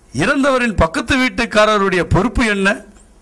இறந்தவரின் பக்கத்து வீட்டுக்காரருடைய பொறுப்பு என்ன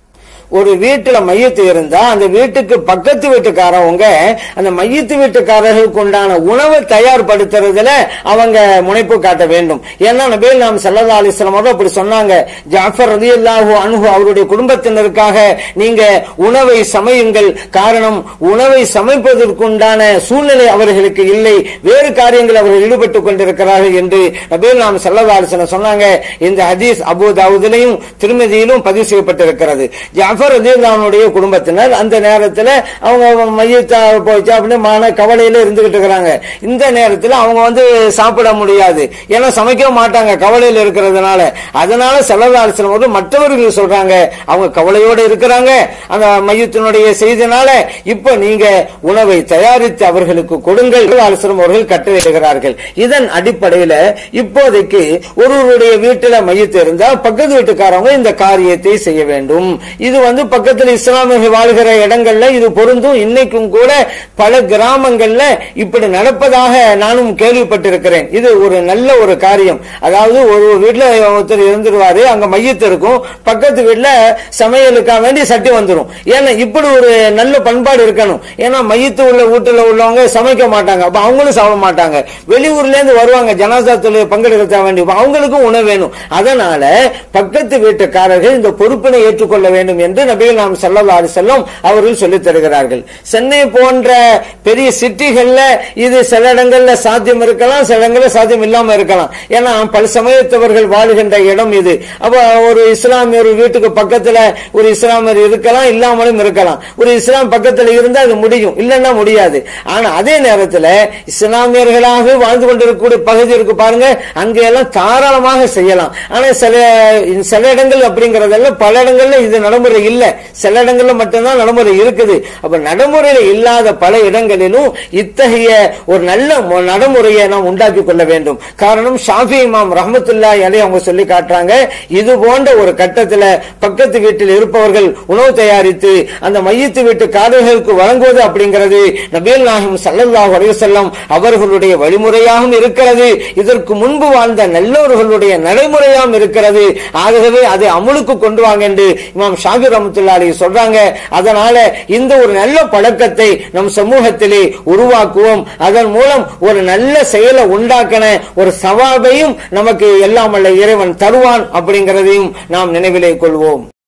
ஒரு வீட்டுல மையத்து இருந்தா அந்த வீட்டுக்கு பக்கத்து வீட்டுக்காரவங்க அந்த மையத்து வீட்டுக்காரர்களுக்கு உண்டான உணவை தயார்படுத்துறதுல அவங்க முனைப்பு காட்ட வேண்டும் ஏன்னா நபீல் நாம் சல்லா அலிஸ்லாம் அவர்கள் அப்படி சொன்னாங்க ஜாஃபர் ரதி அல்லாஹு அனுகு அவருடைய குடும்பத்தினருக்காக நீங்க உணவை சமையுங்கள் காரணம் உணவை சமைப்பதற்குண்டான சூழ்நிலை அவர்களுக்கு இல்லை வேறு காரியங்கள் அவர்கள் ஈடுபட்டுக் கொண்டிருக்கிறார்கள் என்று நபீல் நாம் சல்லா அலிஸ்லாம் சொன்னாங்க இந்த ஹதீஸ் அபு தாவூதிலையும் திருமதியிலும் பதிவு செய்யப்பட்டிருக்கிறது ஜாஃபர் ரதியுல்லாவுடைய குடும்பத்தினர் அந்த நேரத்தில் அவங்க மையத்தா போச்சு அப்படின்னு மான கவலையில இருந்துகிட்டு இருக்கிறாங்க இந்த நேரத்தில் அவங்க வந்து சாப்பிட முடியாது ஏன்னா சமைக்க மாட்டாங்க கவலையில இருக்கிறதுனால அதனால செலவாலோசனை போது மற்றவர்கள் சொல்றாங்க அவங்க கவலையோடு இருக்கிறாங்க அந்த மையத்தினுடைய செய்தினால இப்ப நீங்க உணவை தயாரித்து அவர்களுக்கு கொடுங்கள் ஆலோசனம் அவர்கள் கட்டளையிடுகிறார்கள் இதன் அடிப்படையில இப்போதைக்கு ஒருவருடைய வீட்டுல மையத்து இருந்தா பக்கத்து வீட்டுக்காரவங்க இந்த காரியத்தை செய்ய வேண்டும் இது வந்து பக்கத்தில் இஸ்லாமியர்கள் வாழ்கிற இடங்கள்ல இது பொருந்தும் இன்னைக்கும் கூட பல கிராமங்கள்ல இப்படி நடப்பதாக நானும் கேள்விப்பட்டிருக்கிறேன் இது ஒரு நல்ல ஒரு காரியம் அதாவது ஒரு வீட்டுல ஒருத்தர் இருந்துருவாரு அங்க மையத்து இருக்கும் பக்கத்து வீட்டுல சமையலுக்காக வேண்டி சட்டி வந்துடும் ஏன்னா இப்படி ஒரு நல்ல பண்பாடு இருக்கணும் ஏன்னா மையத்து உள்ள வீட்டுல உள்ளவங்க சமைக்க மாட்டாங்க அப்ப அவங்களும் சாப்பிட மாட்டாங்க வெளியூர்ல இருந்து வருவாங்க ஜனாசா தொழில் பங்கெடுக்க வேண்டி அவங்களுக்கும் உணவு வேணும் அதனால பக்கத்து வீட்டுக்காரர்கள் இந்த பொறுப்பினை ஏற்றுக்கொள்ள வேண்டும் என்று நபிகள் நாம் சல்லல்லா செல்லும் அவர்கள் சொல்லித் தருகிறார்கள் சென்னை போன்ற பெரிய சிட்டிகள்ல இது சில இடங்கள்ல சாத்தியம் இருக்கலாம் சில இடங்கள்ல சாத்தியம் இல்லாம இருக்கலாம் ஏன்னா பல சமயத்தவர்கள் வாழுகின்ற இடம் இது அப்ப ஒரு இஸ்லாமியர் வீட்டுக்கு பக்கத்துல ஒரு இஸ்லாமியர் இருக்கலாம் இல்லாமலும் இருக்கலாம் ஒரு இஸ்லாம் பக்கத்துல இருந்தா அது முடியும் இல்லைன்னா முடியாது ஆனா அதே நேரத்துல இஸ்லாமியர்களாக வாழ்ந்து கொண்டிருக்கக்கூடிய பகுதி இருக்கு பாருங்க அங்க எல்லாம் தாராளமாக செய்யலாம் ஆனா சில சில இடங்கள் அப்படிங்கறதெல்லாம் பல இடங்கள்ல இது நடைமுறை இல்ல சில இடங்கள்ல மட்டும்தான் நடைமுறை இருக்குது அப்ப நடைமுறையில இல்லாத பல இடங்களிலும் இத்தகைய ஒரு நல்ல மு- நடைமுறையை நாம் உண்டாக்கி கொள்ள வேண்டும் காரணம் ஷாஃபி இமாம் ரஹமத்துல்லா அலி அவங்க சொல்லி காட்டுறாங்க இது போன்ற ஒரு கட்டத்துல பக்கத்து வீட்டில் இருப்பவர்கள் உணவு தயாரித்து அந்த மையத்து வீட்டு காதல்களுக்கு வழங்குவது அப்படிங்கிறது நபீல் நாயகம் ஸல்லல்லாஹு அலைஹி வஸல்லம் அவர்களுடைய வழிமுறையாகவும் இருக்கிறது இதற்கு முன்பு வாழ்ந்த நல்லவர்களுடைய நடைமுறையாகவும் இருக்கிறது ஆகவே அதை அமுலுக்கு கொண்டு வாங்க என்று இமாம் ஷாபி ரஹமத்துல்லா அலி சொல்றாங்க அதனால இந்த ஒரு நல்ல பழக்கத்தை நம் சமூகத்திலே உருவாக்குவோம் அதன் மூலம் ஒரு நல்ல செயலை உண்டாக்கின ஒரு சவாபையும் நமக்கு எல்லாம் வல்ல இறைவன் தருவான் அப்படிங்கிறதையும் நாம் நினைவிலே கொள்வோம்